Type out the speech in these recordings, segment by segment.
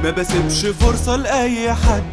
ما بسيبش فرصة لأي حد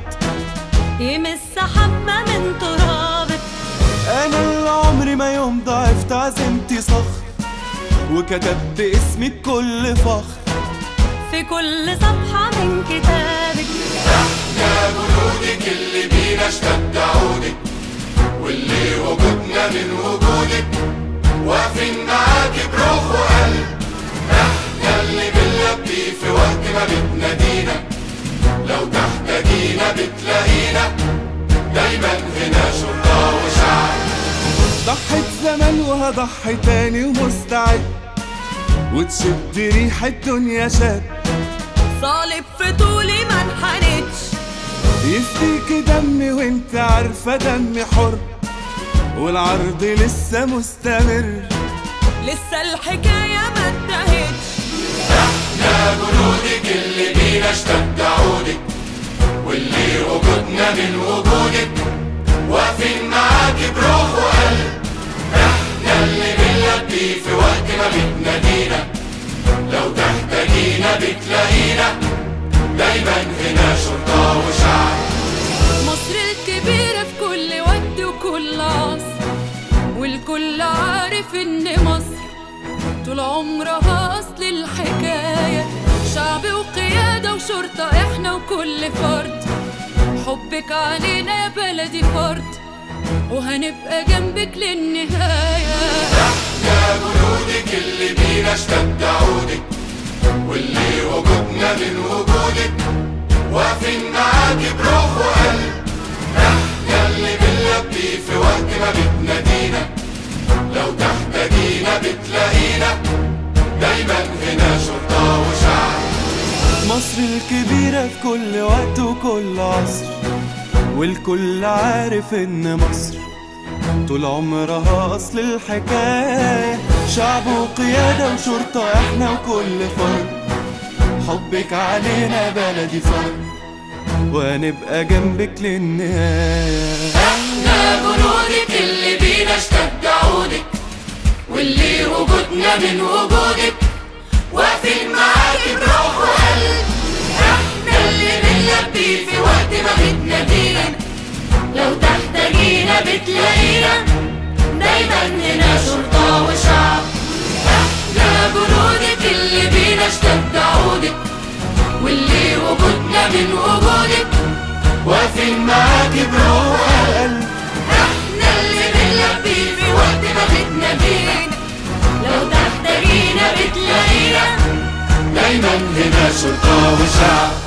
يمس حبة من ترابك أنا اللي عمري ما يوم ضعفت عزيمتي صخر وكتبت اسمي بكل فخر في كل صفحة من كتابك يا جنودك اللي بينا اشتد عودك واللي وجودنا من وجودك واقفين معاكي بروح وقلب احنا اللي بنلبي في وقت ما بتنادينا لو تحتاجينا بتلاقينا دايما هنا شرطة وشعب ضحيت زمان وهضحي تاني ومستعد وتشد ريح الدنيا شد صالب في طولي ما انحنتش يفديك دمي وانت عارفة دمي حر والعرض لسه مستمر لسه الحكاية ما انتهتش يا جنودك اللي بينا اشتد عودك واللي وجودنا من وجودك واقفين معاكي بروح وقلب احنا اللي بنلبي في وقت ما بتنادينا لو تحتاجينا بتلاقينا دايما هنا شرطة وشعب مصر الكبيرة في كل وقت وكل عصر والكل عارف ان مصر طول عمرها اصل الحكاية شعب وقيادة وشرطة احنا وكل فرد حبك علينا يا بلدي فرد وهنبقى جنبك للنهاية يا جنودك اللي بينا اشتد عودك واللي وجودنا من وجودك واقفين معاكي بروح وقلب احنا اللي بنلبي في وقت ما بتنادينا لو تحتاجينا بتلاقينا دايما هنا شرطة وشعب مصر الكبيرة في كل وقت وكل عصر والكل عارف ان مصر طول عمرها اصل الحكاية شعب وقيادة وشرطة احنا وكل فرد حبك علينا بلدي فرد وهنبقى جنبك للنهاية احنا جنودك اللي بينا اشتد عودك واللي وجودنا من وجودك واقفين معاكي بروح وقلب احنا اللي بنلبي في وقت ما بتنادينا لو تحتاجينا بتلاقينا دايما هنا شرطة وشعب احنا جنودك اللي بينا اشتد عودك واللي وجودنا من وجودك واقفين معاكي بروح وقلب احنا اللي بنلبي في وقت ما بتنادينا لو تحتاجينا بتلاقينا دايما هنا شرطة وشعب